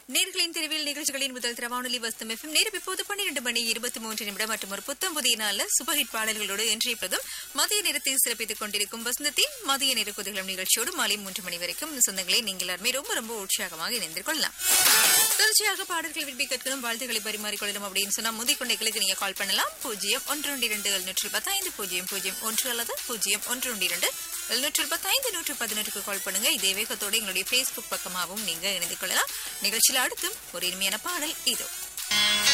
நேர்களின் தெருவில் நிகழ்ச்சிகளின் முதல் திரவானொலி வஸ்தம் எஃப்எம் நேரம் இப்போது பன்னிரண்டு மணி இருபத்தி மூன்று நிமிடம் மற்றும் ஒரு புத்தம் புதிய நாள்ல சுபஹிட் பாடல்களோடு இன்றைய பிரதம் மதிய நேரத்தை சிறப்பித்துக் கொண்டிருக்கும் வசந்தத்தின் மதிய நேர குதிகளும் நிகழ்ச்சியோடு மாலை மூன்று மணி வரைக்கும் சொந்தங்களை நீங்கள் எல்லாருமே ரொம்ப ரொம்ப உற்சாகமாக இணைந்து கொள்ளலாம் தொடர்ச்சியாக பாடல்கள் விரும்பி கற்கணும் வாழ்த்துக்களை பரிமாறிக்கொள்ளணும் அப்படின்னு சொன்னா முந்தைய கொண்டைகளுக்கு நீங்க கால் பண்ணலாம் பூஜ்ஜியம் ஒன்று ஒன்று இரண்டு எழுநூற்று பத்தைந்து பூஜ்ஜியம் பூஜ்ஜியம் ஒன்று அல்லது பூஜ்ஜியம் ஒன்று ஒன்று இரண்டு எழுநூற்று பத்தைந்து நூற்று பதினெட்டுக்கு கால் பண்ணுங்க இதே வேகத்தோடு எங்களுடைய Facebook பக்கமாகவும் நீங்க இணைந்து கொள்ளலாம் நிகழ்ச்சியில் அடுத்தும் ஒரு இனிமையான பாடல் இதோ